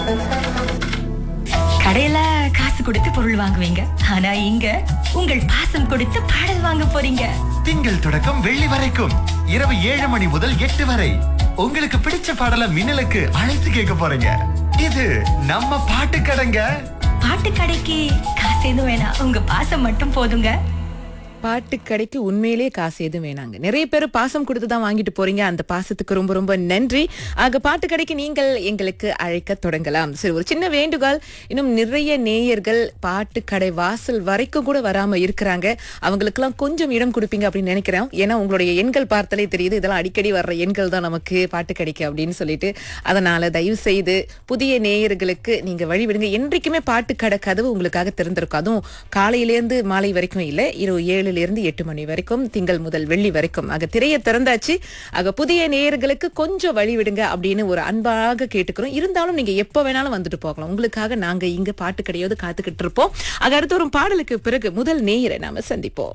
கடையில காசு கொடுத்து பொருள் வாங்குவீங்க ஆனா இங்க உங்கள் பாசம் கொடுத்து பாடல் வாங்க போறீங்க திங்கள் தொடக்கம் வெள்ளி வரைக்கும் இரவு ஏழு மணி முதல் எட்டு வரை உங்களுக்கு பிடிச்ச பாடல மின்னலுக்கு அழைத்து கேட்க போறீங்க இது நம்ம பாட்டு கடைங்க பாட்டு கடைக்கு காசு எதுவும் வேணாம் உங்க பாசம் மட்டும் போதுங்க பாட்டு கடைக்கு உண்மையிலேயே காசு எதுவும் வேணாங்க நிறைய பேர் பாசம் கொடுத்து தான் வாங்கிட்டு போறீங்க அந்த பாசத்துக்கு ரொம்ப ரொம்ப நன்றி ஆக பாட்டு கடைக்கு நீங்கள் எங்களுக்கு அழைக்க தொடங்கலாம் சரி ஒரு சின்ன வேண்டுகோள் இன்னும் நிறைய நேயர்கள் பாட்டு கடை வாசல் வரைக்கும் கூட வராம இருக்கிறாங்க அவங்களுக்கெல்லாம் கொஞ்சம் இடம் கொடுப்பீங்க அப்படின்னு நினைக்கிறேன் ஏன்னா உங்களுடைய எண்கள் பார்த்தாலே தெரியுது இதெல்லாம் அடிக்கடி வர்ற எண்கள் தான் நமக்கு பாட்டு கடைக்கு அப்படின்னு சொல்லிட்டு அதனால தயவு செய்து புதிய நேயர்களுக்கு நீங்க வழிவிடுங்க என்றைக்குமே பாட்டு கடை கதவு உங்களுக்காக திறந்திருக்கும் அதுவும் காலையிலேருந்து மாலை வரைக்கும் இல்லை இரவு ஏழுல இருந்து எட்டு மணி வரைக்கும் திங்கள் முதல் வெள்ளி வரைக்கும் ஆக திரையை திறந்தாச்சு ஆக புதிய நேயர்களுக்கு கொஞ்சம் வழி விடுங்க அப்படின்னு ஒரு அன்பாக கேட்டுக்கிறோம் இருந்தாலும் நீங்க எப்ப வேணாலும் வந்துட்டு போகலாம் உங்களுக்காக நாங்க இங்க பாட்டு கடையோடு காத்துக்கிட்டு இருப்போம் ஆக அடுத்து ஒரு பாடலுக்கு பிறகு முதல் நேயரை நாம சந்திப்போம்